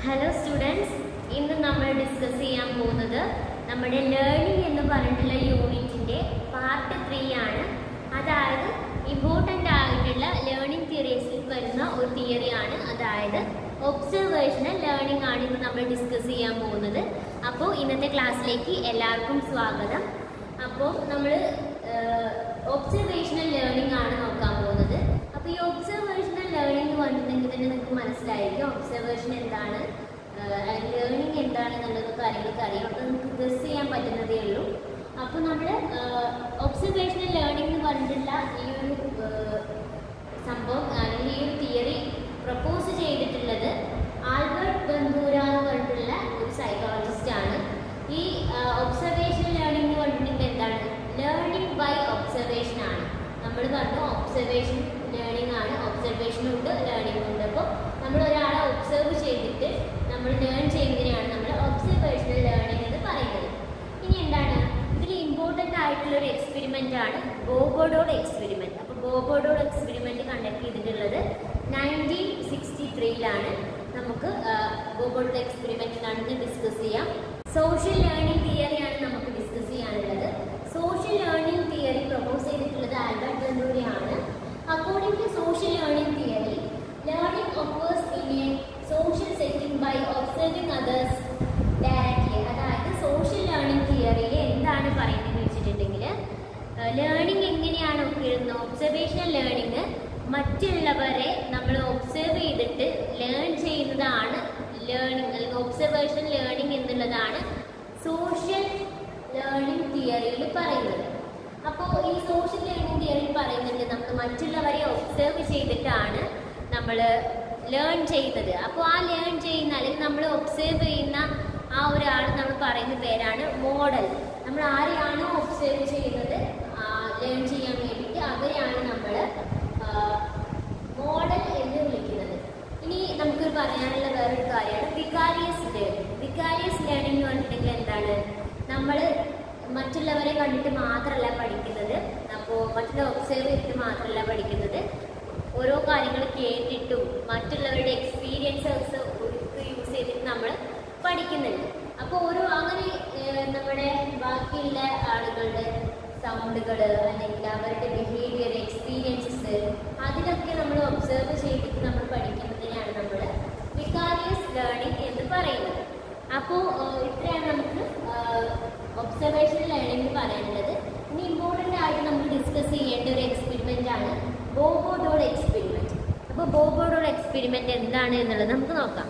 hello students ഇന്ന് നമ്മൾ discuss ചെയ്യാൻ പോകുന്നത് നമ്മുടെ ലേണിംഗ് എന്ന് പറഞ്ഞിട്ടുള്ള യൂണിറ്റിന്റെ പാർട്ട് ത്രീ ആണ് അതായത് ഇമ്പോർട്ടൻ്റ് ആയിട്ടുള്ള ലേണിംഗ് തിയറീസിൽ വരുന്ന ഒരു തിയറിയാണ് അതായത് ഒബ്സർവേഷണൽ ലേണിംഗ് ആണ് ഇന്ന് നമ്മൾ ഡിസ്കസ് ചെയ്യാൻ പോകുന്നത് അപ്പോൾ ഇന്നത്തെ ക്ലാസ്സിലേക്ക് എല്ലാവർക്കും സ്വാഗതം അപ്പോൾ നമ്മൾ ഒബ്സർവേഷണൽ ലേണിംഗ് ആണ് നോക്കാൻ പോകുന്നത് അപ്പോൾ ഈ ഒബ്സർവേഷണൽ ലേണിംഗ് എന്ന് പറഞ്ഞിട്ടുണ്ടെങ്കിൽ തന്നെ നിങ്ങൾക്ക് മനസ്സിലായിരിക്കും ഒബ്സർവേഷൻ എന്താണ് ലേണിംഗ് എന്താണ് എന്നുള്ളത് കാര്യങ്ങളൊക്കെ അറിയാം അപ്പോൾ നമുക്ക് ഗസ് ചെയ്യാൻ പറ്റുന്നതേ ഉള്ളൂ അപ്പോൾ നമ്മൾ ഒബ്സർവേഷണൽ ലേണിംഗ് എന്ന് പറഞ്ഞിട്ടുള്ള ഈ ഒരു ഏഹ്, സംഭവം അല്ലെങ്കിൽ ഈ ഒരു തിയറി പ്രപ്പോസ് ചെയ്തിട്ടുള്ളത് ആൽബർട്ട് ബന്ധൂര എന്ന് പറഞ്ഞിട്ടുള്ള ഒരു സൈക്കോളജിസ്റ്റ് ആണ് ഈ ഒബ്സർവേഷൻ ലേണിംഗ് എന്ന് പറഞ്ഞിട്ടുണ്ടെങ്കിൽ എന്താണ് ലേണിംഗ് ബൈ ഒബ്സർവേഷൻ ആണ് നമ്മൾ പറഞ്ഞു ഒബ്സർവേഷൻ ലേണിംഗ് ആണ് ഒബ്സർവേഷനും ഉണ്ട് ലേണിംഗും ഉണ്ട് അപ്പോൾ നമ്മൾ ഒരാളെ ഒബ്സർവ് ചെയ്തിട്ട് നമ്മൾ ലേൺ ചെയ്യുന്നതിനെയാണ് നമ്മൾ ഒബ്സർവേഷണൽ ലേണിംഗ് എന്ന് പറയുന്നത് ഇനി എന്താണ് ഇതിൽ ഇമ്പോർട്ടൻ്റ് ആയിട്ടുള്ള ഒരു എക്സ്പെരിമെൻ്റ് ആണ് ബോബോഡോഡ് എക്സ്പെരിമെൻറ്റ് അപ്പോൾ ബോബോഡോഡ് എക്സ്പെരിമെൻറ്റ് കണ്ടക്ട് ചെയ്തിട്ടുള്ളത് നയൻറ്റീൻ സിക്സ്റ്റി ത്രീയിലാണ് നമുക്ക് ബോബോഡോഡ് എക്സ്പെരിമെൻറ്റ് നടന്ന് ഡിസ്കസ് ചെയ്യാം സോഷ്യൽ ലേണിംഗ് തിയറിയാണ് നമുക്ക് ഡിസ്കസ് ചെയ്യാനുള്ളത് സോഷ്യൽ ലേണിംഗ് തിയറി പ്രപ്പോസ് ചെയ്തിട്ടുള്ളത് ആൽബർട്ട് ബന്ധൂരിയാണ് according to social learning theory learning occurs in a social setting by observing others directly അതായത് സോഷ്യൽ ലേണിംഗ് തിയറിയിൽ എന്താണ് പറയുന്നത് വെച്ചിട്ടുണ്ടെങ്കിൽ ലേണിംഗ് എങ്ങനെയാണ് ഒക്കെയിരുന്നത് ഒബ്സർവേഷണൽ ലേണിംഗ് മറ്റുള്ളവരെ നമ്മൾ ഒബ്സർവ് ചെയ്തിട്ട് ലേൺ ചെയ്യുന്നതാണ് ലേണിംഗ് അല്ലെങ്കിൽ ഒബ്സർവേഷൻ ലേണിംഗ് എന്നുള്ളതാണ് സോഷ്യൽ ലേണിംഗ് തിയറിയിൽ പറയുന്നത് അപ്പോൾ ഈ സോഷ്യൽ ലേണിംഗ് തിയറി പറയുന്നുണ്ട് നമുക്ക് മറ്റുള്ളവരെ ഒബ്സർവ് ചെയ്തിട്ടാണ് നമ്മൾ ലേൺ ചെയ്യുന്നത് അപ്പോൾ ആ ലേൺ ചെയ്യുന്ന അല്ലെങ്കിൽ നമ്മൾ ഒബ്സർവ് ചെയ്യുന്ന ആ ഒരാൾ നമ്മൾ പറയുന്ന പേരാണ് മോഡൽ നമ്മൾ ആരെയാണോ ഒബ്സർവ് ചെയ്യുന്നത് ലേൺ ചെയ്യാൻ വേണ്ടിയിട്ട് അവരെയാണ് നമ്മൾ മോഡൽ എന്ന് വിളിക്കുന്നത് ഇനി നമുക്ക് പറയാനുള്ള വേറൊരു കാര്യമാണ് വികാരിയസ് ലേണിംഗ് വികാരിയസ് ലേണിംഗ് എന്ന് പറഞ്ഞിട്ടുണ്ടെങ്കിൽ എന്താണ് നമ്മൾ മറ്റുള്ളവരെ കണ്ടിട്ട് മാത്രമല്ല പഠിക്കുന്നത് അപ്പോൾ മറ്റുള്ള ഒബ്സർവ് ചെയ്തിട്ട് മാത്രമല്ല പഠിക്കുന്നത് ഓരോ കാര്യങ്ങൾ കേട്ടിട്ടും മറ്റുള്ളവരുടെ എക്സ്പീരിയൻസസ് യൂസ് ചെയ്തിട്ട് നമ്മൾ പഠിക്കുന്നുണ്ട് അപ്പോൾ ഓരോ അങ്ങനെ ഏഹ്, നമ്മുടെ ബാക്കിയുള്ള ആളുകളുടെ സൗണ്ടുകൾ അല്ലെങ്കിൽ അവരുടെ ബിഹേവിയർ എക്സ്പീരിയൻസസ് അതിലൊക്കെ നമ്മൾ ഒബ്സർവ് ചെയ്തിട്ട് നമ്മൾ പഠിക്കുന്നതിനെയാണ് നമ്മൾ വികാരിയസ് ലേണിംഗ് എന്ന് പറയുന്നത് അപ്പോൾ ഇത്രയാണ് നമുക്ക് ഒബ്സർവേഷൻ ലേണിംഗ് പറയാനുള്ളത് ഇനി ഇമ്പോർട്ടൻ്റ് ആയിട്ട് നമുക്ക് ഡിസ്കസ് ചെയ്യേണ്ട ഒരു എക്സ്പെരിമെൻ്റ് ആണ് ബോബോഡോൾ എക്സ്പെരിമെൻറ്റ് അപ്പോൾ ബോബോഡോൾ എക്സ്പെരിമെൻറ്റ് എന്താണ് എന്നുള്ളത് നമുക്ക് നോക്കാം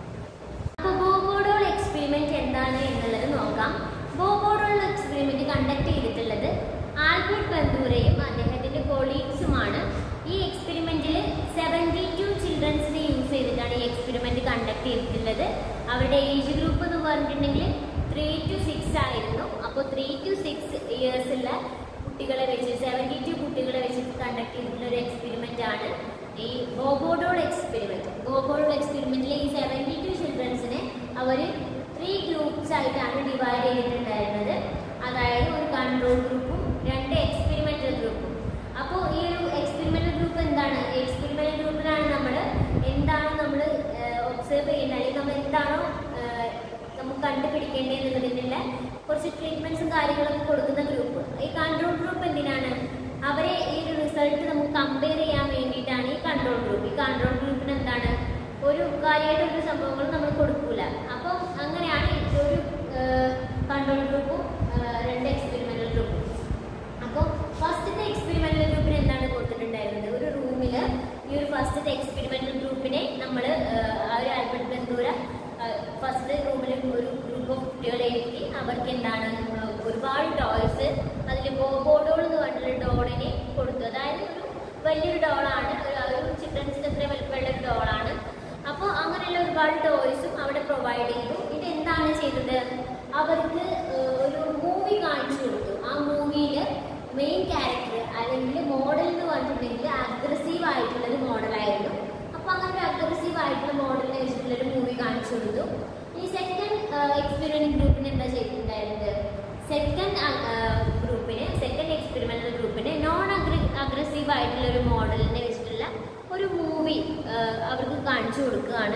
അപ്പോൾ ബോബോഡോൾ എക്സ്പെരിമെന്റ് എന്താണ് എന്നുള്ളത് നോക്കാം ബോബോഡോൾ എക്സ്പെരിമെന്റ് കണ്ടക്ട് ചെയ്തിട്ടുള്ളത് ആൽബർട്ട് ബന്ധൂരയും അദ്ദേഹത്തിന്റെ കൊളീഗ്സുമാണ് ഈ എക്സ്പെരിമെന്റിൽ സെവൻറ്റി ടു ചിൽഡ്രൻസിനെ യൂസ് ചെയ്തിട്ടാണ് ഈ എക്സ്പെരിമെന്റ് കണ്ടക്ട് ചെയ്തിട്ടുള്ളത് അവരുടെ ഏജ് ഗ്രൂപ്പ് എന്ന് പറഞ്ഞിട്ടുണ്ടെങ്കിൽ ത്രീ ടു സിക്സ് ആയിരുന്നു അപ്പോൾ ത്രീ ടു സിക്സ് ഇയേഴ്സുള്ള കുട്ടികളെ വെച്ച് സെവൻറ്റി ടു കുട്ടികളെ വെച്ചിട്ട് കണ്ടക്ട് ചെയ്തിട്ടുള്ള ഒരു എക്സ്പെരിമെന്റ് ആണ് ഈ ബോബോഡോൾ എക്സ്പെരിമെന്റ് ബോബോഡോൾ എക്സ്പെരിമെന്റിൽ ഈ സെവൻറ്റി ടു ചിൽഡ്രൻസിനെ അവർ ത്രീ ഗ്രൂപ്പ്സ് ആയിട്ടാണ് ഡിവൈഡ് ചെയ്തിട്ടുണ്ടായിരുന്നത് അതായത് ഒരു കൺട്രോൾ ഗ്രൂപ്പും രണ്ട് എക്സ്പെരിമെന്റൽ ഗ്രൂപ്പും അപ്പോൾ ഈ ഒരു എക്സ്പെരിമെന്റൽ ഗ്രൂപ്പ് എന്താണ് എക്സ്പെരിമെന്റൽ ഗ്രൂപ്പിലാണ് നമ്മൾ എന്താണ് നമ്മൾ ഒബ്സർവ് ചെയ്യുന്നത് അല്ലെങ്കിൽ നമ്മൾ എന്താണോ ഏഹ്, നമുക്ക് കണ്ടുപിടിക്കേണ്ടത് എന്നുള്ളതിനുള്ള കുറച്ച് ട്രീറ്റ്മെന്റ്സും കാര്യങ്ങളൊക്കെ കൊടുക്കുന്ന ഗ്രൂപ്പ് ഈ കൺട്രോൾ ഗ്രൂപ്പ് എന്തിനാണ് അവരെ ഈ ഒരു റിസൾട്ട് നമുക്ക് കമ്പയർ ചെയ്യാൻ വേണ്ടിയിട്ടാണ് ഈ കൺട്രോൾ ഗ്രൂപ്പ് ഈ കൺട്രോൾ ഗ്രൂപ്പിന് എന്താണ് ഒരു കാര്യമായിട്ട് ഒരു സംഭവങ്ങളും നമ്മൾ കൊടുക്കൂല അപ്പം അങ്ങനെയാണ് ഈ ഒരു കൺട്രോൾ ഗ്രൂപ്പും രണ്ട് എക്സ്പെരിമെന്റൽ ഗ്രൂപ്പും അപ്പോൾ ഫസ്റ്റത്തെ എക്സ്പെരിമെന്റൽ ഗ്രൂപ്പിന് എന്താണ് കൊടുത്തിട്ടുണ്ടായിരുന്നത് ഒരു റൂമിൽ ഈ ഒരു ഫസ്റ്റത്തെ എക്സ്പെരിമെന്റൽ ഗ്രൂപ്പിനെ നമ്മൾ ആ ഒരു ആൽബർട്ട് ബന്ധൂര ഫസ്റ്റ് റൂമിൽ ഒരു ഗ്രൂപ്പ് ഓഫ് കുട്ടികളെ ഇരുത്തി അവർക്ക് എന്താണ് ആ, ഒരുപാട് ടോയ്സ് അതിൽ ബോബോഡോൾ എന്ന് പറഞ്ഞിട്ടുള്ള ഡോളിനെ കൊടുത്തു അതായത് ഒരു വലിയൊരു ഡോളാണ് ഒരു ഒരു ചിൽഡ്രൻസിന് അത്ര വലിപ്പമുള്ള ഒരു ഡോളാണ് അപ്പോൾ അങ്ങനെയുള്ള ഒരുപാട് ടോയ്സും അവിടെ പ്രൊവൈഡ് ചെയ്തു ഇത് എന്താണ് ചെയ്തത് അവർക്ക് ഏഹ്, ഒരു മൂവി കാണിച്ചു കൊടുത്തു ആ മൂവിയിൽ മെയിൻ ക്യാരക്ടർ അല്ലെങ്കിൽ മോഡൽ എന്ന് പറഞ്ഞിട്ടുണ്ടെങ്കിൽ അഗ്രസീവ് ആയിട്ടുള്ള ഒരു മോഡലായിരുന്നു അപ്പോൾ അങ്ങനെ ഒരു അഗ്രസീവ് ആയിട്ടുള്ള മോഡലിനെ വെച്ചിട്ടുള്ള ഒരു മൂവി കാണിച്ചു കൊടുത്തു ഈ സെക്കൻഡ് എക്സ്പെരിമെന്റ് ഗ്രൂപ്പിന് എന്താ ചെയ്തിട്ടുണ്ടായിരുന്നത് സെക്കൻഡ് ഗ്രൂപ്പിന് സെക്കൻഡ് എക്സ്പെരിമെന്റൽ ഗ്രൂപ്പിന് നോൺ അഗ്രസീവ് ആയിട്ടുള്ള ഒരു മോഡലിനെ വെച്ചിട്ടുള്ള ഒരു മൂവി അവർക്ക് കാണിച്ചു കൊടുക്കുകയാണ് ആ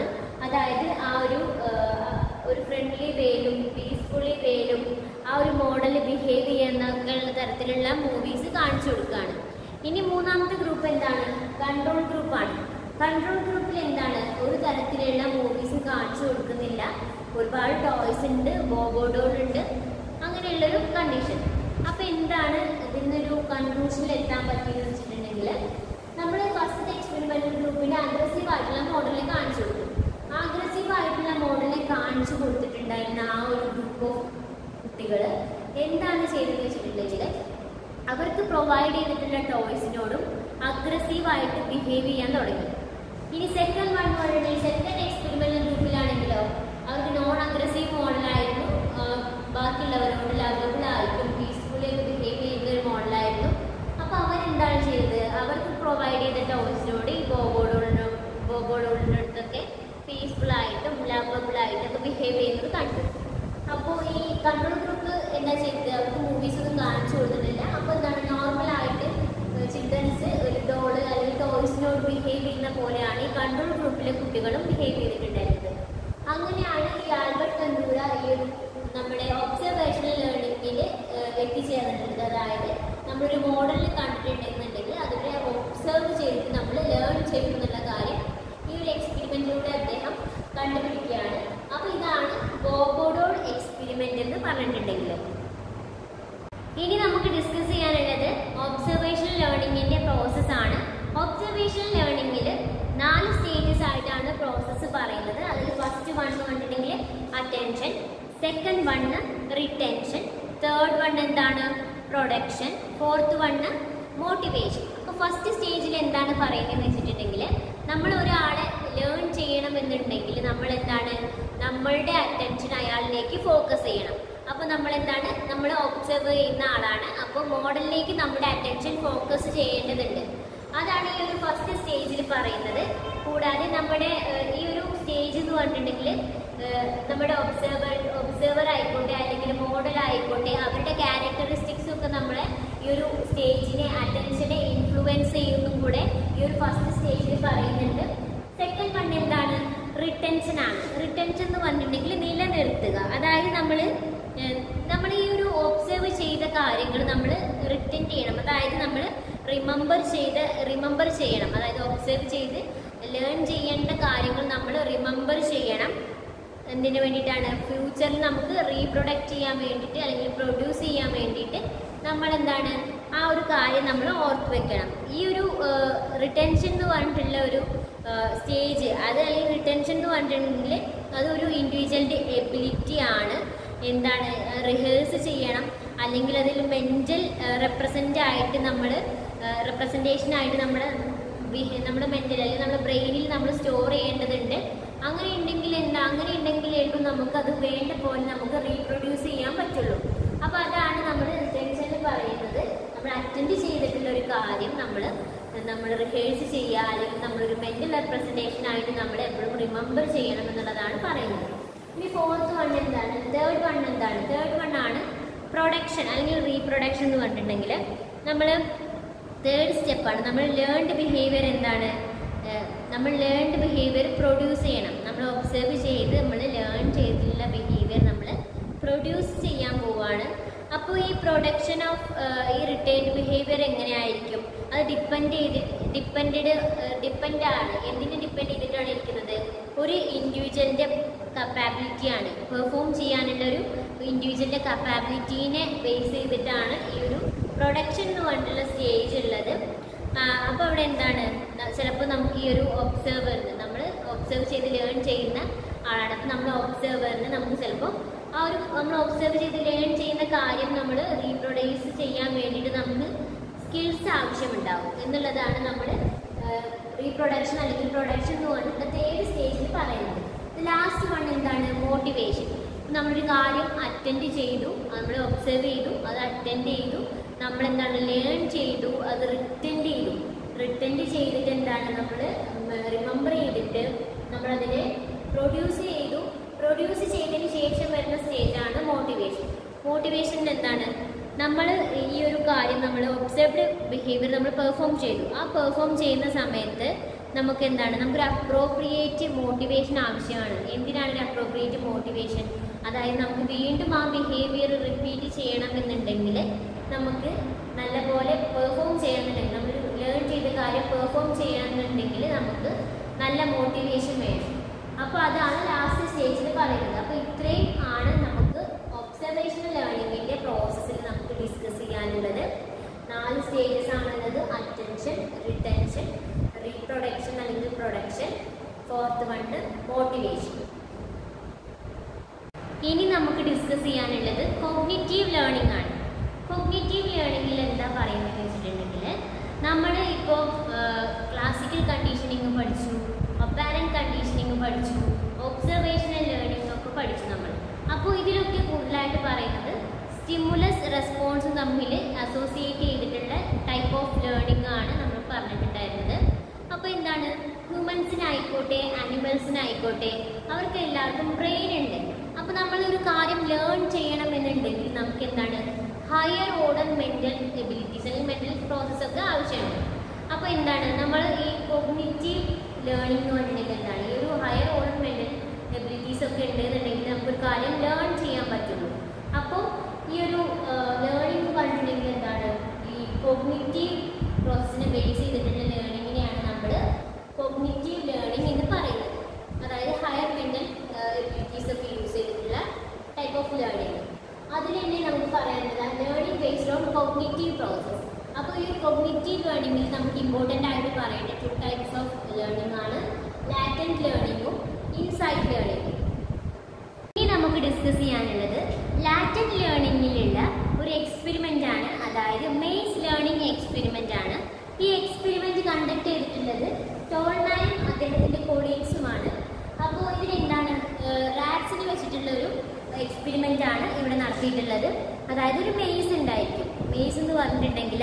അതായത് ആ ഒരു ആ, ഒരു ഫ്രണ്ട്ലി വേയിലും പീസ്ഫുള്ളി വേയിലും ആ ഒരു മോഡൽ ബിഹേവ് ചെയ്യുന്നൊക്കെ ഉള്ള തരത്തിലുള്ള മൂവീസ് കാണിച്ചു കൊടുക്കുകയാണ് ഇനി മൂന്നാമത്തെ ഗ്രൂപ്പ് എന്താണ് കൺട്രോൾ ഗ്രൂപ്പാണ് കൺട്രോൾ ഗ്രൂപ്പിൽ എന്താണ് ഒരു തരത്തിലുള്ള മൂവീസ് കാണിച്ചു കൊടുക്കുന്നില്ല ഒരുപാട് ടോയ്സ് ഉണ്ട് ബോബോഡോൾ ഉണ്ട് അങ്ങനെയുള്ളൊരു കണ്ടീഷൻ അപ്പൊ എന്താണ് ഇതിന്നൊരു കൺക്ലൂഷനിൽ എത്താൻ പറ്റിയെന്ന് വെച്ചിട്ടുണ്ടെങ്കിൽ നമ്മൾ ഫസ്റ്റ് എക്സ്പെരിമെന്റൽ ഗ്രൂപ്പിന്റെ അഗ്രസീവ് ആയിട്ടുള്ള മോഡലിൽ കാണിച്ചു കൊടുത്തു അഗ്രസീവ് ആയിട്ടുള്ള മോഡലിൽ കാണിച്ചു കൊടുത്തിട്ടുണ്ടായിരുന്ന ആ ഒരു ഗ്രൂപ്പ് ഓഫ് കുട്ടികൾ എന്താണ് ചെയ്തതെന്ന് വെച്ചിട്ടുണ്ടെങ്കിൽ അവർക്ക് പ്രൊവൈഡ് ചെയ്തിട്ടുള്ള ടോയ്സിനോടും അഗ്രസീവ് ആയിട്ട് ബിഹേവ് ചെയ്യാൻ തുടങ്ങി ഇനി സെക്കൻഡ് വൺ പറഞ്ഞിട്ടുണ്ടെങ്കിൽ സെക്കൻഡ് എക്സ്പെരിമെന്റൽ ഗ്രൂപ്പിലാണെങ്കിലോ അവർക്ക് നോൺ അഗ്രസീവ് മോഡലായിരുന്നു ബാക്കിയുള്ളവരോട് ലവബിൾ ആയിട്ടും പീസ്ഫുള്ളി ഒക്കെ ബിഹേവ് ചെയ്യുന്ന ഒരു മോഡലായിരുന്നു അപ്പൊ അവരെന്താണ് ചെയ്തത് അവർക്ക് പ്രൊവൈഡ് ചെയ്ത ടോയ്സിനോട് ഈ ബോബോഡോളിനോ ബോബോഡോളിൻ്റെ അടുത്തൊക്കെ പീസ്ഫുൾ ആയിട്ടും ലവബിൾ ആയിട്ടും ഒക്കെ ബിഹേവ് ചെയ്യുന്നത് കണ്ടു അപ്പോൾ ഈ കൺട്രോൾ ഗ്രൂപ്പ് എന്താ ചെയ്തത് അവർക്ക് മൂവീസ് ഒന്നും കാണിച്ചു കൊടുത്തിട്ടില്ല അപ്പോൾ എന്താണ് നോർമൽ ആയിട്ട് ചിൽഡ്രൻസ് ഒരു ഡോള് അല്ലെങ്കിൽ ടോയ്സിനോട് ബിഹേവ് ചെയ്യുന്ന പോലെയാണ് ഈ കൺട്രോൾ ഗ്രൂപ്പിലെ കുട്ടികളും ബിഹേവ് ചെയ്തിട്ടുണ്ടായിരുന്നത് അങ്ങനെയാണ് ഈ ആൽബർട്ട് കണ്ടൂര ഈ ഒരു നമ്മുടെ ഒബ്സർവേഷണൽ ലേണിംഗിൽ എത്തിച്ചേർന്നിട്ടുള്ളത് അതായത് നമ്മളൊരു മോഡലിൽ കണ്ടിട്ടുണ്ടെന്നുണ്ടെങ്കിൽ അതിനെ ഒബ്സർവ് ചെയ്തിട്ട് നമ്മൾ ലേൺ ചെയ്യും എന്നുള്ള കാര്യം ഈ ഒരു എക്സ്പെരിമെന്റിലൂടെ അദ്ദേഹം കണ്ടുപിടിക്കുകയാണ് അപ്പൊ ഇതാണ് ബോബോഡോൾ എക്സ്പെരിമെന്റ് എന്ന് പറഞ്ഞിട്ടുണ്ടെങ്കിൽ ഇനി നമുക്ക് ഡിസ്കസ് ചെയ്യാനുള്ളത് ഒബ്സർവേഷൻ ലേണിംഗിന്റെ പ്രോസസ് ആണ് ഒബ്സർവേഷൻ ലേണിംഗിൽ നാല് സ്റ്റേജസ് ആയിട്ടാണ് പ്രോസസ്സ് പറയുന്നത് അതിൽ ഫസ്റ്റ് വൺ കണ്ടിട്ടുണ്ടെങ്കിൽ attention second one retention third one എന്താണ് പ്രൊഡക്ഷൻ ഫോർത്ത് വണ്ണ് മോട്ടിവേഷൻ അപ്പോൾ ഫസ്റ്റ് സ്റ്റേജിൽ എന്താണ് പറയുന്നത് വെച്ചിട്ടുണ്ടെങ്കിൽ നമ്മൾ ഒരാളെ ലേൺ ചെയ്യണമെന്നുണ്ടെങ്കിൽ നമ്മൾ എന്താണ് നമ്മളുടെ അറ്റൻഷൻ അയാളിലേക്ക് ഫോക്കസ് ചെയ്യണം അപ്പോൾ നമ്മൾ എന്താണ് നമ്മൾ ഒബ്സർവ് ചെയ്യുന്ന ആളാണ് അപ്പോൾ മോഡലിലേക്ക് നമ്മുടെ അറ്റൻഷൻ ഫോക്കസ് ചെയ്യേണ്ടതുണ്ട് അതാണ് ഈ ഒരു ഫസ്റ്റ് സ്റ്റേജിൽ പറയുന്നത് കൂടാതെ നമ്മുടെ ഏഹ്, ഈ ഒരു സ്റ്റേജ് എന്ന് പറഞ്ഞിട്ടുണ്ടെങ്കിൽ ഏഹ്, നമ്മുടെ ഒബ്സർവർ ഒബ്സർവർ ആയിക്കോട്ടെ അല്ലെങ്കിൽ മോഡൽ ആയിക്കോട്ടെ അവരുടെ ക്യാരക്ടറിസ്റ്റിക്സും ഒക്കെ നമ്മളെ ഈ ഒരു സ്റ്റേജിനെ അറ്റൻഷനെ ഇൻഫ്ലുവൻസ് ചെയ്യുന്നതും കൂടെ ഈ ഒരു ഫസ്റ്റ് സ്റ്റേജിൽ പറയുന്നുണ്ട് സെക്കൻഡ് വൺ എന്താണ് റിട്ടൻഷൻ ആണ് റിട്ടൻഷൻ എന്ന് പറഞ്ഞിട്ടുണ്ടെങ്കിൽ നിലനിർത്തുക അതായത് നമ്മൾ നമ്മൾ ഈ ഒരു ഒബ്സർവ് ചെയ്ത കാര്യങ്ങൾ നമ്മൾ റിട്ടൻ ചെയ്യണം അതായത് നമ്മൾ റിമെമ്പർ ചെയ്ത് റിമെമ്പർ ചെയ്യണം അതായത് ഒബ്സർവ് ചെയ്ത് ലേൺ ചെയ്യേണ്ട കാര്യങ്ങൾ നമ്മൾ റിമെമ്പർ ചെയ്യണം എന്തിനു വേണ്ടിയിട്ടാണ് ഫ്യൂച്ചറിൽ നമുക്ക് റീപ്രൊഡക്റ്റ് ചെയ്യാൻ വേണ്ടിയിട്ട് അല്ലെങ്കിൽ പ്രൊഡ്യൂസ് ചെയ്യാൻ വേണ്ടിയിട്ട് നമ്മൾ എന്താണ് ആ ഒരു കാര്യം നമ്മൾ ഓർത്ത് വെക്കണം ഈ ഒരു റിട്ടൻഷൻ എന്ന് പറഞ്ഞിട്ടുള്ള ഒരു സ്റ്റേജ് അത് അല്ലെങ്കിൽ റിട്ടൻഷൻ എന്ന് പറഞ്ഞിട്ടുണ്ടെങ്കിൽ അതൊരു ഇൻഡിവിജ്വലിൻ്റെ എബിലിറ്റി ആണ് എന്താണ് റിഹേഴ്സ് ചെയ്യണം അല്ലെങ്കിൽ അതിൽ മെൻ്റൽ റെപ്രസെൻ്റ് ആയിട്ട് നമ്മൾ റെപ്രസെൻറ്റേഷൻ ആയിട്ട് നമ്മുടെ ബിഹേ- നമ്മുടെ മെൻ്റൽ അല്ലെങ്കിൽ നമ്മുടെ ബ്രെയിനിൽ നമ്മൾ സ്റ്റോർ ചെയ്യേണ്ടതുണ്ട് അങ്ങനെ ഉണ്ടെങ്കിൽ എന്താ അങ്ങനെ ഉണ്ടെങ്കിലേക്കും നമുക്ക് അത് വേണ്ട പോലെ നമുക്ക് റീപ്രൊഡ്യൂസ് ചെയ്യാൻ പറ്റുള്ളൂ അപ്പോൾ അതാണ് നമ്മൾ റിട്ടൻഷനിൽ പറയുന്നത് നമ്മൾ അറ്റൻഡ് ചെയ്തിട്ടുള്ള ഒരു കാര്യം നമ്മൾ നമ്മൾ റിഹേഴ്സ് ചെയ്യുക അല്ലെങ്കിൽ നമ്മളൊരു മെൻ്റൽ റെപ്രസെൻറ്റേഷൻ ആയിട്ട് നമ്മൾ എപ്പോഴും റിമെമ്പർ ചെയ്യണം എന്നുള്ളതാണ് പറയുന്നത് ഇനി ഫോർത്ത് വൺ എന്താണ് തേർഡ് വൺ എന്താണ് തേർഡ് വൺ ആണ് പ്രൊഡക്ഷൻ അല്ലെങ്കിൽ റീപ്രൊഡക്ഷൻ എന്ന് പറഞ്ഞിട്ടുണ്ടെങ്കിൽ നമ്മൾ തേർഡ് സ്റ്റെപ്പാണ് നമ്മൾ ലേൺഡ് ബിഹേവിയർ എന്താണ് ഏഹ് നമ്മൾ ലേൺഡ് ബിഹേവിയർ പ്രൊഡ്യൂസ് ചെയ്യണം നമ്മൾ ഒബ്സർവ് ചെയ്ത് നമ്മൾ ലേൺ ചെയ്തിട്ടുള്ള ബിഹേവിയർ നമ്മൾ പ്രൊഡ്യൂസ് ചെയ്യാൻ പോവാണ് അപ്പോൾ ഈ പ്രൊഡക്ഷൻ ഓഫ് ഈ റിട്ടേൺഡ് ബിഹേവിയർ എങ്ങനെയായിരിക്കും അത് ഡിപ്പെൻഡ് ചെയ്ത് ഡിപ്പെൻഡ് ഡിപ്പെൻഡ് ആണ് എന്തിനെ ഡിപ്പെൻഡ് ചെയ്തിട്ടാണ് ഇരിക്കുന്നത് ഒരു ഇൻഡിവിജ്വലിൻ്റെ കപ്പാബിലിറ്റിയാണ് പെർഫോം ചെയ്യാനുള്ള ഒരു ഇൻഡിവിജ്വലിൻ്റെ കപ്പാബിലിറ്റീനെ ബേസ് ചെയ്തിട്ടാണ് ഈ ഒരു പ്രൊഡക്ഷൻ എന്ന് പറഞ്ഞിട്ടുള്ള സ്റ്റേജ് ഉള്ളത് അപ്പോൾ അവിടെ എന്താണ് ചിലപ്പോൾ നമുക്ക് ഈ ഒരു ഒബ്സർവറിന് നമ്മൾ ഒബ്സർവ് ചെയ്ത് ലേൺ ചെയ്യുന്ന ആളാണ് അപ്പോൾ നമ്മൾ ഒബ്സർവറിന് നമുക്ക് ചിലപ്പോൾ ആ ഒരു നമ്മൾ ഒബ്സർവ് ചെയ്ത് ലേൺ ചെയ്യുന്ന കാര്യം നമ്മൾ റീപ്രൊഡ്യൂസ് ചെയ്യാൻ വേണ്ടിയിട്ട് നമുക്ക് സ്കിൽസ് ആവശ്യമുണ്ടാവും എന്നുള്ളതാണ് നമ്മൾ റീപ്രൊഡക്ഷൻ അല്ലെങ്കിൽ പ്രൊഡക്ഷൻ എന്ന് പറഞ്ഞിട്ട് തേർഡ് സ്റ്റേജിൽ പറയുന്നത് ലാസ്റ്റ് വൺ എന്താണ് മോട്ടിവേഷൻ നമ്മളൊരു കാര്യം അറ്റൻഡ് ചെയ്തു നമ്മൾ ഒബ്സർവ് ചെയ്തു അത് അറ്റൻഡ് ചെയ്തു നമ്മൾ എന്താണ് ലേൺ ചെയ്തു അത് റിട്ടൻഡ് ചെയ്തു റിട്ടൻഡ് ചെയ്തിട്ട് എന്താണ് നമ്മൾ റിമെമ്പർ ചെയ്തിട്ട് നമ്മളതിനെ പ്രൊഡ്യൂസ് ചെയ്തു പ്രൊഡ്യൂസ് ചെയ്തതിന് ശേഷം വരുന്ന സ്റ്റേജാണ് മോട്ടിവേഷൻ മോട്ടിവേഷൻ എന്താണ് നമ്മൾ ഈ ഒരു കാര്യം നമ്മൾ ഒബ്സർവ്ഡ് ബിഹേവിയർ നമ്മൾ പെർഫോം ചെയ്തു ആ പെർഫോം ചെയ്യുന്ന സമയത്ത് നമുക്ക് എന്താണ് നമുക്കൊരു അപ്രോപ്രിയേറ്റ് മോട്ടിവേഷൻ ആവശ്യമാണ് എന്തിനാണ് ഒരു അപ്രോപ്രിയേറ്റ് മോട്ടിവേഷൻ അതായത് നമുക്ക് വീണ്ടും ആ ബിഹേവിയർ റിപ്പീറ്റ് ചെയ്യണമെന്നുണ്ടെങ്കിൽ നമുക്ക് നല്ലപോലെ പെർഫോം ചെയ്യണമെന്നുണ്ടെങ്കിൽ നമ്മൾ ലേൺ ചെയ്ത കാര്യം പെർഫോം ചെയ്യണമെന്നുണ്ടെങ്കിൽ നമുക്ക് നല്ല മോട്ടിവേഷൻ വേണം അപ്പോൾ അതാണ് ലാസ്റ്റ് സ്റ്റേജിൽ പറയുന്നത് അപ്പോൾ ഇത്രയും ആണ് നമുക്ക് ഒബ്സർവേഷണൽ ലേണിങ്ങിൻ്റെ പ്രോസസ്സിൽ നമുക്ക് ഡിസ്കസ് ചെയ്യാനുള്ളത് നാല് സ്റ്റേജസ് ആണുള്ളത് അറ്റൻഷൻ റിട്ടൻഷൻ റീപ്രൊഡക്ഷൻ അല്ലെങ്കിൽ പ്രൊഡക്ഷൻ ഫോർത്ത് വണ് മോട്ടിവേഷൻ ഇനി നമുക്ക് ഡിസ്കസ് ചെയ്യാനുള്ളത് കോഗ്നിറ്റീവ് ലേണിംഗ് ആണ് കോഗ്നിറ്റീവ് ലേണിംഗിൽ എന്താ പറയുന്നത് വെച്ചിട്ടുണ്ടെങ്കിൽ നമ്മൾ ഇപ്പോൾ ക്ലാസിക്കൽ കണ്ടീഷനിങ് പഠിച്ചു അപ്പാരൻറ്റ് കണ്ടീഷനിങ് പഠിച്ചു ഒബ്സർവേഷണൽ ലേണിംഗ് ഒക്കെ പഠിച്ചു നമ്മൾ അപ്പോൾ ഇതിലൊക്കെ കൂടുതലായിട്ട് പറയുന്നത് സ്റ്റിമുലസ് റെസ്പോൺസും തമ്മിൽ അസോസിയേറ്റ് ചെയ്തിട്ടുള്ള ടൈപ്പ് ഓഫ് ലേണിംഗ് ആണ് നമ്മൾ പറഞ്ഞിട്ടുണ്ടായിരുന്നത് അപ്പോൾ എന്താണ് ഹ്യൂമൻസിനായിക്കോട്ടെ അനിമൽസിനായിക്കോട്ടെ അവർക്ക് എല്ലാവർക്കും ബ്രെയിൻ ഉണ്ട് അപ്പോൾ നമ്മൾ ഒരു കാര്യം ലേൺ ചെയ്യണമെന്നുണ്ടെങ്കിൽ നമുക്ക് എന്താണ് ഹയർ ഓർഡർ മെൻ്റൽ എബിലിറ്റീസ് അല്ലെങ്കിൽ മെൻ്റൽ പ്രോസസ്സ് ഒക്കെ ആവശ്യമാണ് അപ്പോൾ എന്താണ് നമ്മൾ ഈ കോഗ്നിറ്റീവ് ലേണിംഗ് എന്ന് പറഞ്ഞിട്ടുണ്ടെങ്കിൽ എന്താണ് ഈ ഒരു ഹയർ ഓർഡർ മെൻ്റൽ എബിലിറ്റീസ് ഒക്കെ ഉണ്ടെന്നുണ്ടെങ്കിൽ നമുക്കൊരു കാര്യം ലേൺ ചെയ്യാൻ പറ്റുള്ളൂ അപ്പോൾ ഈ ഒരു ലേണിംഗ് എന്ന് പറഞ്ഞിട്ടുണ്ടെങ്കിൽ എന്താണ് ഈ കോഗ്നിറ്റീവ് പ്രോസസ്സിനെ ബേസ് ചെയ്തിട്ടുള്ള ലേണിങ്ങിനെയാണ് നമ്മൾ കോഗ്നിറ്റീവ് ലേണിംഗ് എന്ന് പറയുന്നത് അതായത് ഹയർ മെൻ്റൽ എബിലിറ്റീസ് ഒക്കെ യൂസ് ചെയ്തിട്ടുള്ള ടൈപ്പ് ഓഫ് ലേണിംഗ് അതിൽ തന്നെ നമുക്ക് പറയാനുള്ളത് learning based on cognitive process അപ്പോൾ ഈ കോഗ്നിറ്റീവ് ലേണിംഗിൽ നമുക്ക് ഇമ്പോർട്ടൻ്റ് ആയിട്ട് പറയേണ്ട ടു ടൈപ്സ് ഓഫ് ലേണിംഗ് ആണ് ലാറ്റൻറ്റ് ലേണിംഗും ഇൻസൈറ്റ് ലേണിംഗും ഇനി നമുക്ക് ഡിസ്കസ് ചെയ്യാനുള്ളത് ലാറ്റൻ ലേണിങ്ങിലുള്ള ഒരു എക്സ്പെരിമെൻ്റ് ആണ് അതായത് മെയ്സ് ലേണിംഗ് എക്സ്പെരിമെൻ്റ് ആണ് ഈ എക്സ്പെരിമെൻ്റ് കണ്ടക്ട് ചെയ്തിട്ടുള്ളത് ടോൾമാനും അദ്ദേഹത്തിൻ്റെ കൊളീഗ്സുമാണ് അപ്പോൾ ഇതിലെന്താണ് റാറ്റ്സിന് വെച്ചിട്ടുള്ള ഒരു എക്സ്പെരിമെൻ്റ് ആണ് ഇവിടെ നടത്തിയിട്ടുള്ളത് അതായത് ഒരു മെയ്സ് ഉണ്ടായിരിക്കും മെയ്സ് എന്ന് പറഞ്ഞിട്ടുണ്ടെങ്കിൽ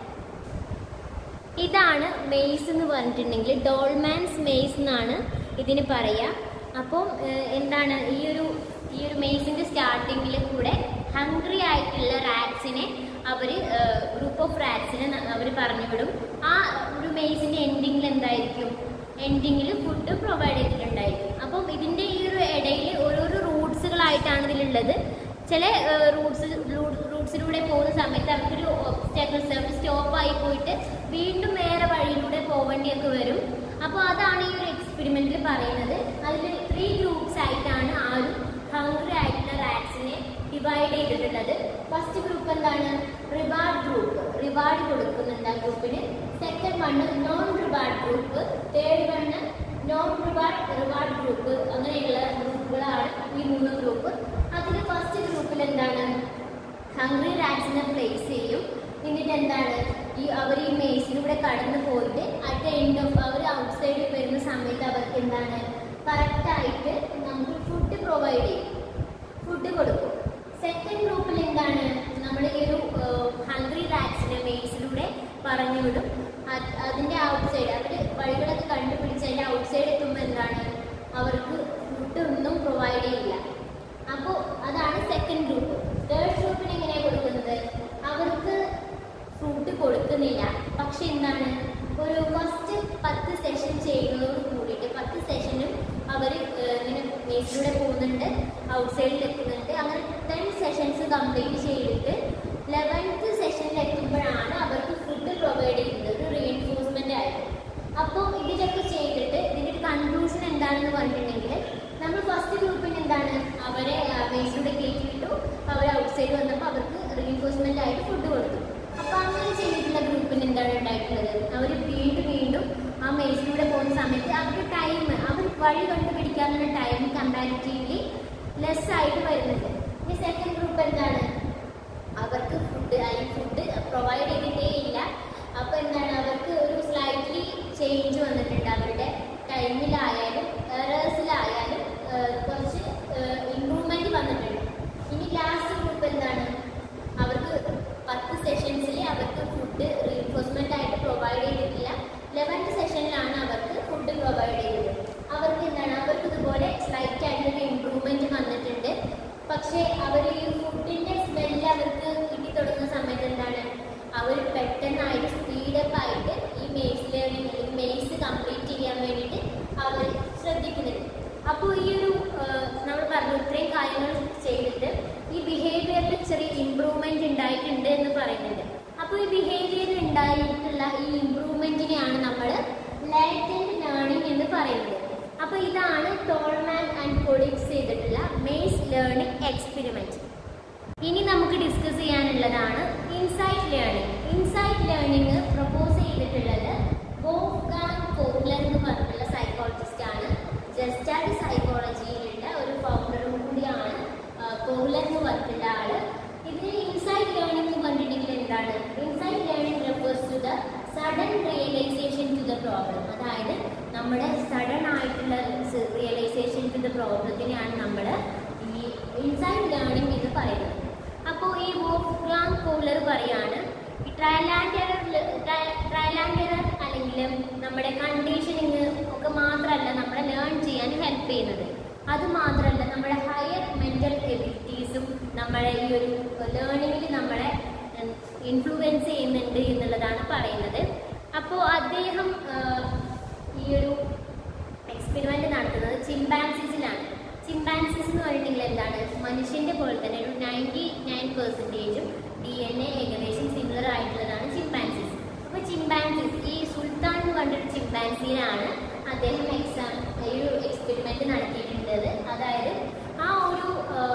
ഇതാണ് മെയ്സ് എന്ന് പറഞ്ഞിട്ടുണ്ടെങ്കിൽ ഡോൾമാൻസ് മെയ്സ് എന്നാണ് ഇതിന് പറയുക അപ്പം ഏഹ്, എന്താണ് ഈ ഒരു ഈ ഒരു മെയ്സിൻ്റെ സ്റ്റാർട്ടിങ്ങിൽ കൂടെ ഹംഗ്രി ആയിട്ടുള്ള റാറ്റ്സിനെ അവർ ഗ്രൂപ്പ് ഓഫ് റാറ്റ്സിനെ അവർ പറഞ്ഞു വിടും ആ ഒരു മെയ്സിൻ്റെ എൻഡിങ്ങിൽ എന്തായിരിക്കും എൻഡിങ്ങിൽ ഫുഡ് പ്രൊവൈഡ് ചെയ്തിട്ടുണ്ടായിരിക്കും അപ്പം ഇതിൻ്റെ ഈ ഒരു ഇടയിൽ ഓരോരോ റൂട്ട്സുകളായിട്ടാണ് ഇതിലുള്ളത് ചില റൂട്ട്സ് റൂട്ട്സിലൂടെ പോകുന്ന സമയത്ത് അവർക്കൊരു ഒബ്സ്റ്റാക്കിൾസ് അവർ സ്റ്റോപ്പ് ആയി പോയിട്ട് വീണ്ടും വേറെ വഴിയിലൂടെ പോവേണ്ടിയൊക്കെ വരും അപ്പോൾ അതാണ് ഈ ഒരു എക്സ്പെരിമെന്റിൽ പറയുന്നത് അതിൽ ത്രീ ഗ്രൂപ്പ്സ് ആയിട്ടാണ് ആ ഒരു ഹംഗ്രി ആയിട്ടുള്ള റാറ്റ്സിനെ ഡിവൈഡ് ചെയ്തിട്ടുള്ളത് ഫസ്റ്റ് ഗ്രൂപ്പ് എന്താണ് റിവാർഡ് ഗ്രൂപ്പ് റിവാർഡ് കൊടുക്കുന്നുണ്ട് ആ ഗ്രൂപ്പിന് second one non reward group third one non reward reward group അങ്ങനെയുള്ള ഗ്രൂപ്പുകളാണ് ഈ മൂന്ന് ഗ്രൂപ്പ് അതിൽ ഫസ്റ്റ് ഗ്രൂപ്പിൽ എന്താണ് ഹംഗ്രി റാറ്റ്സിനെ പ്ലേസ് ചെയ്യും എന്നിട്ട് എന്താണ് ഈ അവർ ഈ മേസിലൂടെ കടന്നു പോയിട്ട് അറ്റ് എൻഡ് ഓഫ് അവർ ഔട്ട്സൈഡിൽ വരുന്ന സമയത്ത് അവർക്ക് എന്താണ് കറക്റ്റായിട്ട് നമുക്ക് ഫുഡ് പ്രൊവൈഡ് ചെയ്യും ഫുഡ് കൊടുക്കും സെക്കൻഡ് ഗ്രൂപ്പിൽ എന്താണ് നമ്മൾ ഈ ഒരു ഹംഗ്രി റാറ്റ്സിനെ മേസിലൂടെ പറഞ്ഞു വിടും അത് അതിൻ്റെ ഔട്ട് സൈഡ് അവർ വഴികളൊക്കെ കണ്ടുപിടിച്ച് അതിൻ്റെ ഔട്ട് സൈഡ് എത്തുമ്പോൾ എന്താണ് അവർക്ക് ഫുഡ് ഒന്നും പ്രൊവൈഡ് ചെയ്യില്ല അപ്പോൾ അതാണ് സെക്കൻഡ് ഗ്രൂപ്പ് തേർഡ് ഗ്രൂപ്പിന് എങ്ങനെയാണ് കൊടുക്കുന്നത് അവർക്ക് ഫുഡ് കൊടുക്കുന്നില്ല പക്ഷെ എന്താണ് ഒരു ഫസ്റ്റ് പത്ത് സെഷൻ ചെയ്യുന്നതോട് കൂടിയിട്ട് പത്ത് സെഷനും അവർ ഇങ്ങനെ മേസിലൂടെ പോകുന്നുണ്ട് ഔട്ട് സൈഡിൽ എത്തുന്നുണ്ട് അങ്ങനെ ടെൻ സെഷൻസ് കംപ്ലീറ്റ് ചെയ്തിട്ട് ലെവൻത്ത് സെഷനിൽ എത്തുമ്പോഴാണ് അവർക്ക് ഫുഡ് പ്രൊവൈഡ് ചെയ്യുന്നത് ഒരു റീഎൻഫോഴ്സ്മെന്റ് ആയിട്ട് അപ്പോൾ ഇതിലൊക്കെ ചെയ്തിട്ട് ഇതിൻ്റെ ഒരു കൺക്ലൂഷൻ എന്താണെന്ന് പറഞ്ഞിട്ടുണ്ടെങ്കിൽ നമ്മൾ ഫസ്റ്റ് ഗ്രൂപ്പിന് എന്താണ് അവരെ ബേസിലൂടെ കയറ്റി വിട്ടു അവർ ഔട്ട് സൈഡ് വന്നപ്പോൾ അവർക്ക് റീഎൻഫോഴ്സ്മെന്റ് ആയിട്ട് ഫുഡ് കൊടുത്തു അപ്പോൾ അങ്ങനെ ചെയ്തിട്ടുള്ള ഗ്രൂപ്പിന് എന്താണ് ഉണ്ടായിട്ടുള്ളത് അവർ വീണ്ടും വീണ്ടും ആ മേസിലൂടെ പോകുന്ന സമയത്ത് അവർക്ക് ടൈം അവർ വഴി കണ്ടുപിടിക്കാനുള്ള ടൈം കമ്പാരിറ്റീവ്ലി ലെസ് ആയിട്ട് വരുന്നുണ്ട് ഇനി സെക്കൻഡ് ഗ്രൂപ്പ് എന്താണ് അവർക്ക് ഫുഡ് അല്ലെങ്കിൽ ഫുഡ് പ്രൊവൈഡ് ചെയ്തിട്ടേ ഇല്ല അപ്പോൾ എന്താണ് അവർക്ക് ഒരു സ്ലൈറ്റ്ലി ചേഞ്ച് വന്നിട്ടുണ്ട് അവരുടെ ടൈമിലായാലും എറേഴ്സിലായാലും കുറച്ച് ഇമ്പ്രൂവ്മെന്റ് വന്നിട്ടുണ്ട് ഇനി ലാസ്റ്റ് ഗ്രൂപ്പ് എന്താണ് അവർക്ക് പത്ത് സെഷൻസിൽ അവർക്ക് ഫുഡ് റീഎൻഫോഴ്സ്മെന്റ് ആയിട്ട് പ്രൊവൈഡ് ചെയ്തിട്ടില്ല ലെവൻത്ത് സെഷനിലാണ് അവർക്ക് ഫുഡ് പ്രൊവൈഡ് ചെയ്തത് അവർക്ക് എന്താണ് അവർക്ക് ഇതുപോലെ സ്ലൈറ്റ് ആയിട്ടൊരു ഇമ്പ്രൂവ്മെന്റ് വന്നിട്ടുണ്ട് പക്ഷേ അവർ ഈ ഫുഡിന്റെ സ്മെല്ല് അവർക്ക് കിട്ടി തുടങ്ങുന്ന സമയത്ത് എന്താണ് അവർ പെട്ടെന്നായിട്ട് സ്പീഡപ്പ് ആയിട്ട് ഈ മെയ്സ് ലേണിംഗ് അല്ലെങ്കിൽ മെയ്സ് കംപ്ലീറ്റ് ചെയ്യാൻ ചെയ്തിട്ട് ഈ ബിഹേവിയറിൽ ചെറിയ ഇമ്പ്രൂവ്മെന്റ് ഉണ്ടായിട്ടുണ്ട് എന്ന് പറയുന്നുണ്ട് അപ്പോൾ ഈ ബിഹേവിയറിൽ ഉണ്ടായിട്ടുള്ള ഈ ഇമ്പ്രൂവ്മെന്റിനെയാണ് നമ്മൾ ലാറ്റന്റ് ലേണിംഗ് എന്ന് പറയുന്നത് അപ്പോൾ ഇതാണ് ടോൾമാൻ ആൻഡ് കൊളീഗ്സ് ചെയ്തിട്ടുള്ള മേസ് ലേണിംഗ് എക്സ്പെരിമെന്റ് ഇനി നമുക്ക് ഡിസ്കസ് ചെയ്യാനുള്ളതാണ് insight learning insight learning propose ചെയ്തിട്ടുള്ളത് വോൾഫ്ഗാങ് കോഗ്ലർ എന്ന് പറഞ്ഞിട്ടുള്ള സൈക്കോളജിസ്റ്റ് ആണ് ജസ്റ്റാഡ് സൈക്കോളജിയിലുള്ള ഒരു ഫൗണ്ടറും കൂടിയാണ് കോഗ്ലർ എന്ന് പറഞ്ഞിട്ടുള്ള ആള് ഇതിന് ഇൻസൈറ്റ് ലേണിംഗ് എന്ന് പറഞ്ഞിട്ടുണ്ടെങ്കിൽ എന്താണ് insight learning refers to the sudden realisation to the problem അതായത് നമ്മുടെ സഡൻ ആയിട്ടുള്ള റിയലൈസേഷൻ ടു ദ പ്രോബ്ലത്തിനെയാണ് നമ്മൾ ഈ ഇൻസൈറ്റ് ലേണിംഗ് എന്ന് പറയുന്നത് അപ്പോൾ ഈ വോൾഫ്ഗാങ് കോഗ്ലർ പറയാണ് ഈ trial and error trial and error അല്ലെങ്കിൽ നമ്മുടെ കണ്ടീഷനിങ് ഒക്കെ മാത്രമല്ല നമ്മളെ ലേൺ ചെയ്യാൻ ഹെൽപ്പ് ചെയ്യുന്നത് അത് മാത്രമല്ല നമ്മുടെ ഹയർ മെൻ്റൽ എബിലിറ്റീസും നമ്മളെ ഈ ഒരു ലേണിങ്ങിൽ നമ്മളെ ഇൻഫ്ലുവൻസ് ചെയ്യുന്നുണ്ട് എന്നുള്ളതാണ് പറയുന്നത് അപ്പോൾ അദ്ദേഹം ആ, ഈ ഒരു എക്സ്പെരിമെന്റ് നടത്തുന്നത് ചിമ്പാൻസീസിലാണ് ചിമ്പാൻസീസ് എന്ന് പറഞ്ഞിട്ടുണ്ടെങ്കിൽ എന്താണ് മനുഷ്യന്റെ പോലെ തന്നെ ഒരു നയൻറ്റി നയൻ പെർസെൻറ്റേജും ഡി എൻ എ ഏകദേശം സിമിലർ ആയിട്ടുള്ളതാണ് ചിമ്പാൻസീസ് അപ്പോൾ ചിമ്പാൻസീസ് ഈ സുൽത്താൻ എന്ന് പറഞ്ഞൊരു ചിമ്പാൻസിയിലാണ് അദ്ദേഹം എക്സാം ഈ ഒരു എക്സ്പെരിമെന്റ് നടത്തിയിട്ടുള്ളത് അതായത് ആ ഒരു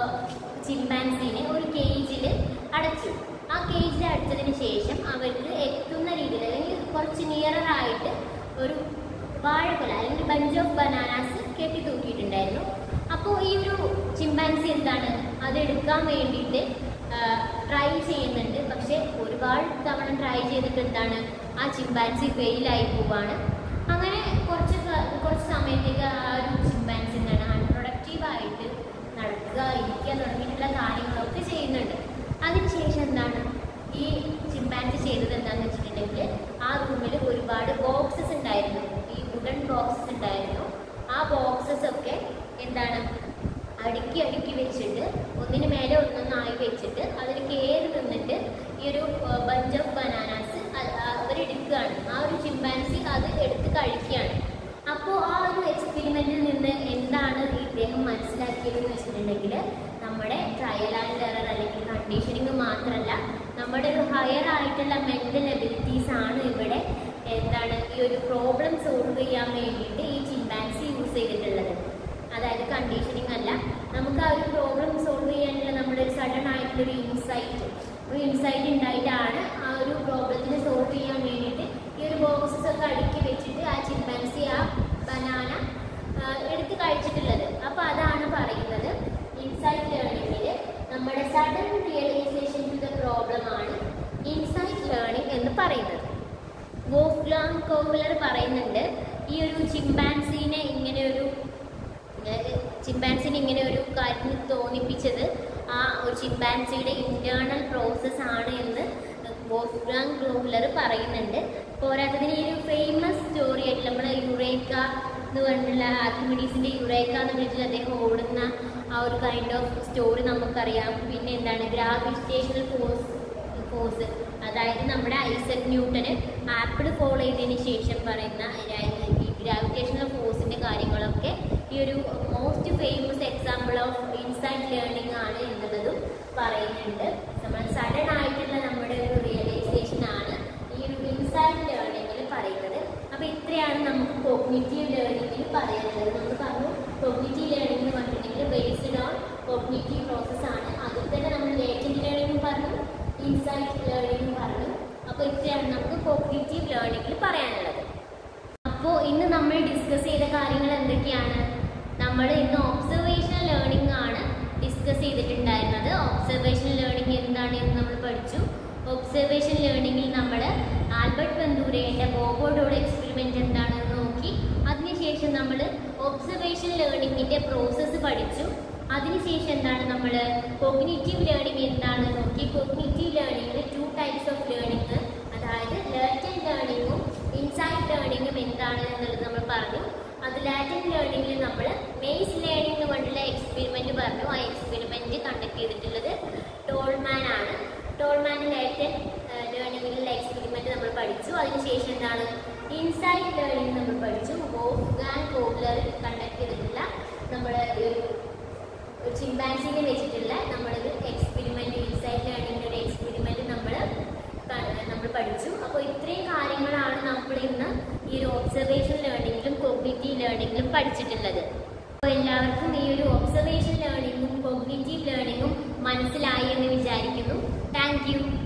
ചിമ്പാൻസിനെ ഒരു കേജിൽ അടച്ചു ആ കേജിൽ അടച്ചതിന് ശേഷം അവർക്ക് എത്തുന്ന രീതിയിൽ അല്ലെങ്കിൽ കുറച്ച് നിയറർ ആയിട്ട് ഒരു വാഴക്കൊല അല്ലെങ്കിൽ ബഞ്ച് ഓഫ് ബനാനാസ് കെട്ടി തൂക്കിയിട്ടുണ്ടായിരുന്നു അപ്പോൾ ഈ ഒരു ചിമ്പാൻസി എന്താണ് അത് എടുക്കാൻ വേണ്ടിയിട്ട് ട്രൈ ചെയ്യുന്നുണ്ട് പക്ഷെ ഒരുപാട് തവണ ട്രൈ ചെയ്തിട്ട് എന്താണ് ആ ചിമ്പാൻസി ഫെയിലായി പോവാണ് അങ്ങനെ കുറച്ച് ക- കുറച്ച് സമയത്തേക്ക് ആ ഒരു ചിമ്പാൻസി എന്താണ് അൺപ്രൊഡക്റ്റീവ് ആയിട്ട് നടക്കുക ഇരിക്കുക തുടങ്ങിയിട്ടുള്ള കാര്യങ്ങളൊക്കെ ചെയ്യുന്നുണ്ട് അതിനുശേഷം എന്താണ് ഈ ചിമ്പാൻസി ചെയ്തത് എന്താണെന്ന് വെച്ചിട്ടുണ്ടെങ്കിൽ ആ റൂമിൽ ഒരുപാട് ബോക്സസ് ഉണ്ടായിരുന്നു ഈ വുഡൻ ബോക്സസ് ഉണ്ടായിരുന്നു ആ ബോക്സസ് ഒക്കെ എന്താണ് അടുക്കി അടുക്കി വെച്ചിട്ട് ഒന്നിന് മേലെ ഒന്നൊന്നായി വെച്ചിട്ട് അതിൽ കയറി നിന്നിട്ട് ഈ ഒരു ബഞ്ച് ഓഫ് ബനാനാസ് അവരെടുക്കുകയാണ് ആ ഒരു ചിമ്പാൻസി അത് എടുത്ത് കഴിക്കുകയാണ് അപ്പോൾ ആ ഒരു എക്സ്പെരിമെന്റിൽ നിന്ന് എന്താണ് ഇദ്ദേഹം മനസ്സിലാക്കിയതെന്ന് വെച്ചിട്ടുണ്ടെങ്കിൽ നമ്മുടെ ട്രയൽ ആൻഡ് എറർ അല്ലെങ്കിൽ കണ്ടീഷനിങ് മാത്രമല്ല നമ്മുടെ ഒരു ഹയർ ആയിട്ടുള്ള മെന്റൽ എബിലിറ്റീസ് ആണ് ഇവിടെ എന്താണ് ഈ ഒരു പ്രോബ്ലം സോൾവ് ചെയ്യാൻ വേണ്ടിയിട്ട് ഈ ചിമ്പാൻസി യൂസ് ചെയ്തിട്ടുള്ളത് അതായത് കണ്ടീഷനിങ് അല്ല നമുക്ക് ആ ഒരു പ്രോബ്ലം സോൾവ് ചെയ്യാനുള്ള നമ്മുടെ ഒരു സഡൻ ആയിട്ടുള്ള ഒരു ഇൻസൈറ്റ് ഒരു ഇൻസൈറ്റ് ഉണ്ടായിട്ടാണ് ആ ഒരു പ്രോബ്ലത്തിനെ സോൾവ് ചെയ്യാൻ വേണ്ടിയിട്ട് ഈ ഒരു ബോക്സസ് ഒക്കെ അടുക്കി വെച്ചിട്ട് ആ ചിമ്പാൻസി ആ ബനാന എടുത്ത് കഴിച്ചിട്ടുള്ളത് അപ്പോൾ അതാണ് പറയുന്നത് ഇൻസൈറ്റ് ലേണിംഗിൽ നമ്മുടെ sudden realisation to the problem ആണ് ഇൻസൈറ്റ് ലേണിംഗ് എന്ന് പറയുന്നത് വോഫ്ലാങ് കോഹ്ലർ പറയുന്നുണ്ട് ഈ ഒരു ചിമ്പാൻസീനെ ഇങ്ങനെ ഒരു ചിമ്പാൻസിന് ഇങ്ങനെ ഒരു കാര്യം തോന്നിപ്പിച്ചത് ആ ഒരു ചിമ്പാൻസിയുടെ ഇന്റേണൽ പ്രോസസ് ആണ് എന്ന് വോഫ്ലാങ് കോഹ്ലർ പറയുന്നുണ്ട് പോരാത്തതിന് ഈ ഒരു ഫേമസ് സ്റ്റോറി ആയിട്ട് നമ്മുടെ യുറേക്ക എന്ന് പറഞ്ഞിട്ടുള്ള ആർക്കിമിഡീസിന്റെ യുറേക്ക എന്ന് വിളിച്ചിട്ട് അദ്ദേഹം ഓടുന്ന ആ ഒരു കൈൻഡ് ഓഫ് സ്റ്റോറി നമുക്കറിയാം പിന്നെ എന്താണ് ഗ്രാവിറ്റേഷണൽ ഫോഴ്സ് ഫോഴ്സ് അതായത് നമ്മുടെ ഐസക് ന്യൂട്ടന് ആപ്പിൾ ഫോളോ ചെയ്തതിന് ശേഷം പറയുന്ന ഈ ഗ്രാവിറ്റേഷണൽ ഫോഴ്സിന്റെ കാര്യങ്ങളൊക്കെ ഈ ഒരു most famous example of insight learning ആണ് എന്നുള്ളതും പറയുന്നുണ്ട് നമ്മൾ സഡൻ ആയിട്ടുള്ള നമ്മുടെ ഒരു റിയലൈസേഷൻ ആണ് ഈ ഒരു ഇൻസൈറ്റ് ലേണിംഗിൽ പറയുന്നത് അപ്പൊ ഇത്രയാണ് നമുക്ക് കോഗ്നിറ്റീവ് ലേണിംഗിൽ പറയുന്നത് നമ്മൾ പറഞ്ഞു കോഗ്നിറ്റീവ് ലേണിംഗ് എന്ന് പറഞ്ഞിട്ടുണ്ടെങ്കിൽ ബേസ്ഡ് ഓൺ കോഗ്നിറ്റീവ് പ്രോസസ് ആണ് അതിൽ തന്നെ നമ്മൾ ലേറ്റന്റ് ലേണിംഗ് പറഞ്ഞു ഇൻസൈറ്റ് ലേണിംഗ് പറഞ്ഞു അപ്പോൾ ഇത്രയാണ് നമുക്ക് കോഗ്നിറ്റീവ് ലേണിംഗിൽ പറയാനുള്ളത് അപ്പോൾ ഇന്ന് നമ്മൾ ഡിസ്കസ് ചെയ്ത കാര്യങ്ങൾ എന്തൊക്കെയാണ് നമ്മൾ ഇന്ന് ഒബ്സർവേഷണൽ ലേണിംഗ് ആണ് ഡിസ്കസ് ചെയ്തിട്ടുണ്ടായിരുന്നത് ഒബ്സർവേഷണൽ ലേണിംഗ് എന്താണ് എന്ന് നമ്മൾ പഠിച്ചു ഒബ്സർവേഷൻ ലേണിംഗിൽ നമ്മൾ ആൽബർട്ട് ബന്ദൂരയുടെ ബോബോഡോട് എക്സ്പെരിമെന്റ് എന്താണെന്ന് നോക്കി അതിനുശേഷം നമ്മൾ ഒബ്സർവേഷൻ ലേണിംഗിന്റെ പ്രോസസ്സ് പഠിച്ചു അതിനുശേഷം എന്താണ് നമ്മൾ കോഗ്നിറ്റീവ് ലേണിംഗ് എന്താണ് നോക്കി കോഗ്നിറ്റീവ് ലേണിംഗിൽ ടു ടൈപ്സ് ഓഫ് ലേണിംഗ് അതായത് ലേറ്റൻ ലേണിംഗും ഇൻസൈറ്റ് ലേണിംഗും എന്താണ് എന്നുള്ളത് നമ്മൾ പറഞ്ഞു അത് ലാറ്റൻ ലേണിംഗിൽ നമ്മൾ മെയ്സ് ലേണിംഗ് എന്ന് പറഞ്ഞിട്ടുള്ള എക്സ്പെരിമെന്റ് പറഞ്ഞു ആ എക്സ്പെരിമെന്റ് കണ്ടക്ട് ചെയ്തിട്ടുള്ളത് ടോൾമാൻ ആണ് ടോൾമാൻ ലാറ്റൻ ലേണിംഗിലുള്ള എക്സ്പെരിമെന്റ് നമ്മൾ പഠിച്ചു അതിനുശേഷം എന്താണ് ഇൻസൈറ്റ് ലേണിംഗ് നമ്മൾ പഠിച്ചു വോഫ് ഗാൻ കോബ്ലർ കണ്ടക്ട് ചെയ്തിട്ടുള്ള നമ്മുടെ ഒരു ഒരു ചിമ്പാൻസിനെ വെച്ചിട്ടുള്ള നമ്മളൊരു എക്സ്പെരിമെന്റ് ഇൻസൈഡ് ലേണിംഗിന്റെ ഒരു എക്സ്പെരിമെന്റ് നമ്മൾ നമ്മൾ പഠിച്ചു അപ്പോൾ ഇത്രയും കാര്യങ്ങളാണ് നമ്മൾ ഇന്ന് ഈ ഒരു ഒബ്സർവേഷൻ ലേണിംഗിലും കോഗ്നിറ്റീവ് ലേണിംഗിലും പഠിച്ചിട്ടുള്ളത് അപ്പോൾ എല്ലാവർക്കും ഈ ഒരു ഒബ്സർവേഷൻ ലേണിംഗും കോഗ്നിറ്റീവ് ലേണിംഗും മനസ്സിലായി എന്ന് വിചാരിക്കുന്നു താങ്ക് യു